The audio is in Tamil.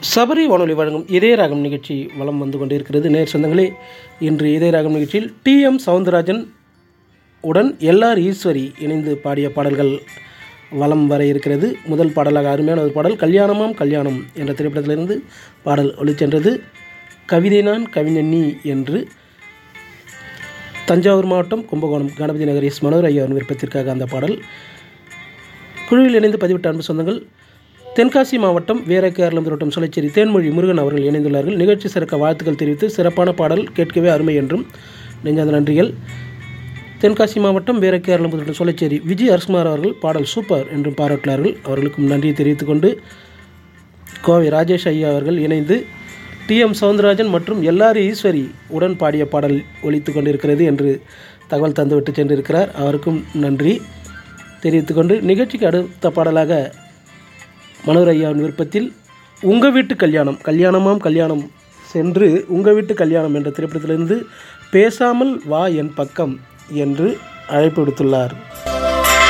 சபரி வானொலி வழங்கும் இதய ராகம் நிகழ்ச்சி வலம் வந்து கொண்டிருக்கிறது நேர் சொந்தங்களே இன்று இதய ராகம் நிகழ்ச்சியில் டி எம் சவுந்தரராஜன் உடன் எல்ஆர் ஈஸ்வரி இணைந்து பாடிய பாடல்கள் வலம் வர இருக்கிறது முதல் பாடலாக அருமையான ஒரு பாடல் கல்யாணமாம் கல்யாணம் என்ற திரைப்படத்திலிருந்து பாடல் ஒளிச்சென்றது கவிதை நான் கவிஞன் நீ என்று தஞ்சாவூர் மாவட்டம் கும்பகோணம் கணபதி நகர் எஸ் மனோர் ஐயா விருப்பத்திற்காக அந்த பாடல் குழுவில் இணைந்து பதிவிட்ட அன்பு சொந்தங்கள் தென்காசி மாவட்டம் வீரக்கேரளம் தோட்டம் சொலைச்சேரி தேன்மொழி முருகன் அவர்கள் இணைந்துள்ளார்கள் நிகழ்ச்சி சிறக்க வாழ்த்துக்கள் தெரிவித்து சிறப்பான பாடல் கேட்கவே அருமை என்றும் நெஞ்சாத நன்றிகள் தென்காசி மாவட்டம் வீரக்கேரளம் தோட்டம் சொலைச்சேரி விஜய் அரசுமார் அவர்கள் பாடல் சூப்பர் என்றும் பாராட்டினார்கள் அவர்களுக்கும் நன்றியை தெரிவித்துக்கொண்டு கோவை ராஜேஷ் ஐயா அவர்கள் இணைந்து டி எம் சவுந்தரராஜன் மற்றும் எல்ஆர் ஈஸ்வரி உடன் பாடிய பாடல் ஒலித்து கொண்டிருக்கிறது என்று தகவல் தந்துவிட்டு சென்றிருக்கிறார் அவருக்கும் நன்றி தெரிவித்துக்கொண்டு நிகழ்ச்சிக்கு அடுத்த பாடலாக மனோர் ஐயாவின் விருப்பத்தில் உங்கள் வீட்டு கல்யாணம் கல்யாணமாம் கல்யாணம் சென்று உங்கள் வீட்டு கல்யாணம் என்ற திரைப்படத்திலிருந்து பேசாமல் வா என் பக்கம் என்று அழைப்பு விடுத்துள்ளார்